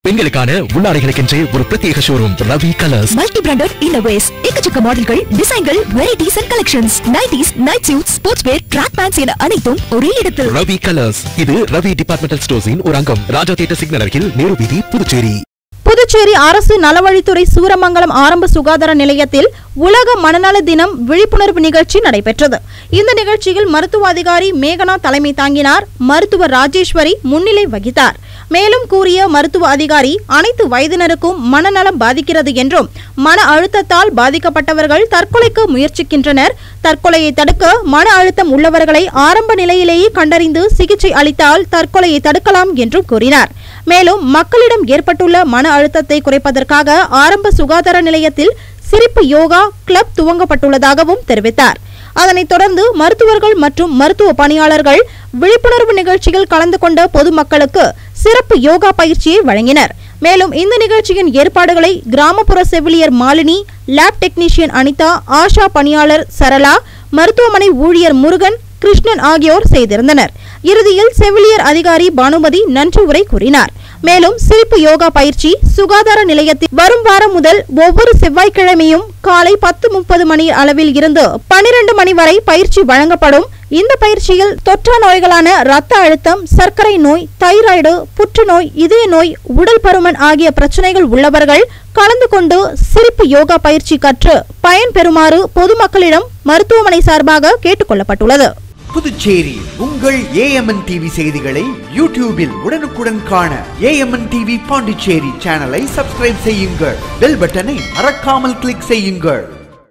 பெண்களுக்கான உள்ளாடைகளுக்கென்றே ஒரு பிரத்யேக showroom Ravi colours multi branded innerwears எக்கச்சக்க மாடல்கள் டிசைன்கள் varieties and collections nighties night suit sports wear track pants என அனைத்தும் ஒரே இடத்தில் ரவி கலர்ஸ் இது ரவி டிபார்ட்மெண்டல் ஸ்டோர்ஸின் ஒரு அங்கம் ராஜா தியேட்டர் சிக்னல் அருகில் நேரு வீதி புதுச்சேரி புதுச்சேரி அரசு நலவழித்துறை சூரமங்கலம் ஆரம்ப சுகாதார நிலையத்தில் உலக மனநல தினம் விழிப்புணர்வு நிகழ்ச்சி நடைபெற்றது இந்த நிகழ்ச்சியில் மருத்துவ அதிகாரி மேகனா தலைமை தாங்கினார் மருத்துவர் ராஜேஸ்வரி முன்னிலை வகித்தார் மேலும் கூறிய மருத்துவ அதிகாரி அனைத்து வயதினருக்கும் மனநலம் பாதிக்கிறது என்றும் மன அழுத்தத்தால் பாதிக்கப்பட்டவர்கள் தற்கொலைக்கு முயற்சிக்கின்றனர் தற்கொலையை தடுக்க மன அழுத்தம் உள்ளவர்களை ஆரம்ப நிலையிலேயே கண்டறிந்து சிகிச்சை அளித்தால் தற்கொலையை தடுக்கலாம் என்றும் கூறினார் மேலும் மக்களிடம் ஏற்பட்டுள்ள மன அழுத்தத்தை குறைப்பதற்காக ஆரம்ப சுகாதார நிலையத்தில் சிரிப்பு யோகா கிளப் துவங்கப்பட்டுள்ளதாகவும் தெரிவித்தார் அதனைத் தொடர்ந்து மருத்துவர்கள் மற்றும் மருத்துவ பணியாளர்கள் விழிப்புணர்வு நிகழ்ச்சியில் கலந்து கொண்ட பொதுமக்களுக்கு சிறப்பு யோகா பயிற்சியை வழங்கினர் மேலும் இந்த நிகழ்ச்சியின் ஏற்பாடுகளை கிராமப்புற செவிலியர் மாலினி லேப் டெக்னீஷியன் அனிதா ஆஷா பணியாளர் சரளா மருத்துவமனை ஊழியர் முருகன் கிருஷ்ணன் ஆகியோர் செய்திருந்தனர் இறுதியில் செவிலியர் அதிகாரி பானுமதி நன்றி உரை கூறினார் மேலும் சிரிப்பு யோகா பயிற்சி சுகாதார நிலையத்தில் வரும் வாரம் முதல் ஒவ்வொரு செவ்வாய்க்கிழமையும் காலை பத்து முப்பது மணி அளவில் இருந்து பனிரெண்டு மணி வரை பயிற்சி வழங்கப்படும் இந்த பயிற்சியில் தொற்றா நோய்களான இரத்த அழுத்தம் சர்க்கரை நோய் தைராய்டு புற்றுநோய் இதய நோய் உடல் பருமன் ஆகிய பிரச்சனைகள் உள்ளவர்கள் கலந்து கொண்டு சிரிப்பு யோகா பயிற்சி கற்று பயன்பெறுமாறு பொதுமக்களிடம் மருத்துவமனை சார்பாக கேட்டுக் கொள்ளப்பட்டுள்ளது புதுச்சேரி உங்கள் ஏஎம்என் டிவி செய்திகளை யூடியூபில் உடனுக்குடன் காண ஏஎம்என் டிவி பாண்டிச்சேரி சேனலை சப்ஸ்கிரைப் செய்யுங்கள் பெல் பட்டனை மறக்காமல் கிளிக் செய்யுங்கள்